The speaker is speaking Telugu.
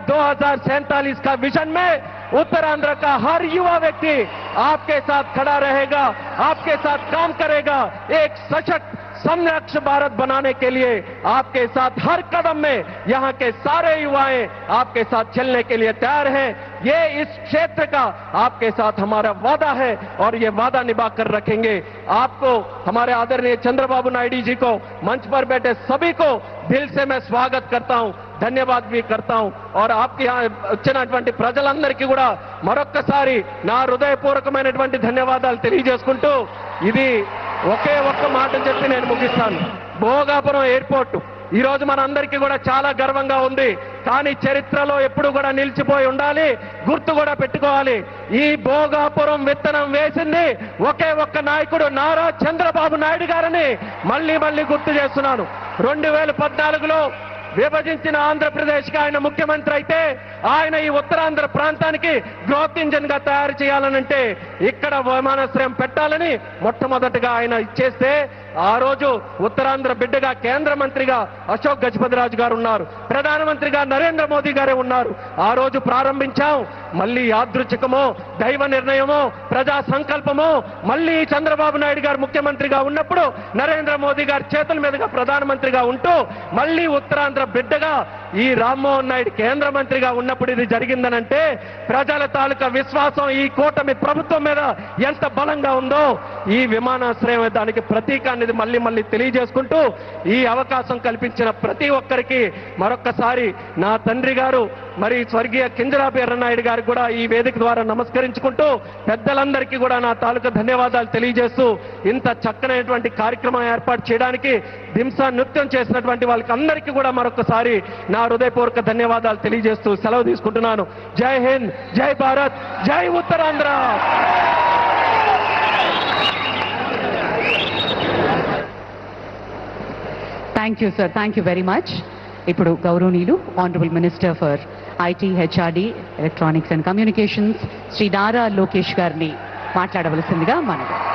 2047 का विजन में उत्तरांध्र का हर युवा व्यक्ति आपके साथ खड़ा रहेगा आपके साथ काम करेगा एक सशक्त संरक्ष भारत बनाने के लिए आपके साथ हर कदम में यहाँ के सारे युवाएं आपके साथ चलने के लिए तैयार हैं ये इस क्षेत्र का आपके साथ हमारा वादा है और ये वादा निभा कर रखेंगे आपको हमारे आदरणीय चंद्रबाबू नायडू जी को मंच पर बैठे सभी को दिल से मैं स्वागत करता हूं ధన్యవాద్ भी करता हूं और आपకి వచ్చినటువంటి ప్రజలందరికీ కూడా మరొక్కసారి నా హృదయపూర్వకమైనటువంటి ధన్యవాదాలు తెలియజేసుకుంటూ ఇది ఒకే ఒక్క మాట చెప్పి నేను ముగిస్తాను భోగాపురం ఎయిర్పోర్ట్ ఈ రోజు మనందరికీ కూడా చాలా గర్వంగా ఉంది కానీ చరిత్రలో ఎప్పుడు కూడా నిలిచిపోయి ఉండాలి గుర్తు కూడా పెట్టుకోవాలి ఈ భోగాపురం విత్తనం వేసింది ఒకే ఒక్క నాయకుడు నారా చంద్రబాబు నాయుడు గారని మళ్ళీ మళ్ళీ గుర్తు చేస్తున్నాను రెండు వేల పద్నాలుగులో విభజించిన ఆంధ్రప్రదేశ్ కి ఆయన ముఖ్యమంత్రి అయితే ఆయన ఈ ఉత్తరాంధ్ర ప్రాంతానికి గ్రోత్ ఇంజన్ గా తయారు చేయాలనంటే ఇక్కడ విమానాశ్రయం పెట్టాలని మొట్టమొదటిగా ఆయన ఇచ్చేస్తే ఆ రోజు ఉత్తరాంధ్ర బిడ్డగా కేంద్ర మంత్రిగా అశోక్ గజపతిరాజు గారు ఉన్నారు ప్రధానమంత్రిగా నరేంద్ర మోదీ గారే ఉన్నారు ఆ రోజు ప్రారంభించాం మళ్ళీ యాదృచ్ఛికమో దైవ నిర్ణయమో ప్రజా సంకల్పమో మళ్ళీ చంద్రబాబు నాయుడు గారు ముఖ్యమంత్రిగా ఉన్నప్పుడు నరేంద్ర మోదీ గారి చేతుల మీదుగా ప్రధానమంత్రిగా ఉంటూ మళ్ళీ ఉత్తరాంధ్ర బిడ్డగా ఈ రామ్మోహన్ నాయుడు కేంద్ర మంత్రిగా ఉన్నప్పుడు ఇది జరిగిందనంటే ప్రజల తాలూకా విశ్వాసం ఈ కూటమి ప్రభుత్వం మీద ఎంత బలంగా ఉందో ఈ విమానాశ్రయం దానికి ప్రతీక అనేది మళ్ళీ మళ్ళీ తెలియజేసుకుంటూ ఈ అవకాశం కల్పించిన ప్రతి ఒక్కరికి మరొక్కసారి నా తండ్రి గారు మరి స్వర్గీయ కింజరాపు ఎర్రనాయుడు గారికి కూడా ఈ వేదిక ద్వారా నమస్కరించుకుంటూ పెద్దలందరికీ కూడా నా తాలూకా ధన్యవాదాలు తెలియజేస్తూ ఇంత చక్కనైనటువంటి కార్యక్రమం ఏర్పాటు చేయడానికి దింసా నృత్యం చేసినటువంటి వాళ్ళకి అందరికీ కూడా మరొకసారి నా హృదయపూర్వక ధన్యవాదాలు తెలియజేస్తూ సెలవు తీసుకుంటున్నాను జై హింద్ జై భారత్ జై Uttarandhra thank you sir thank you very much ఇప్పుడు గౌరవనీయులు honourable minister for IT HRD electronics and communications Shri Nara Lokesh గారిని మాట్లాడవలసిందిగా మనవి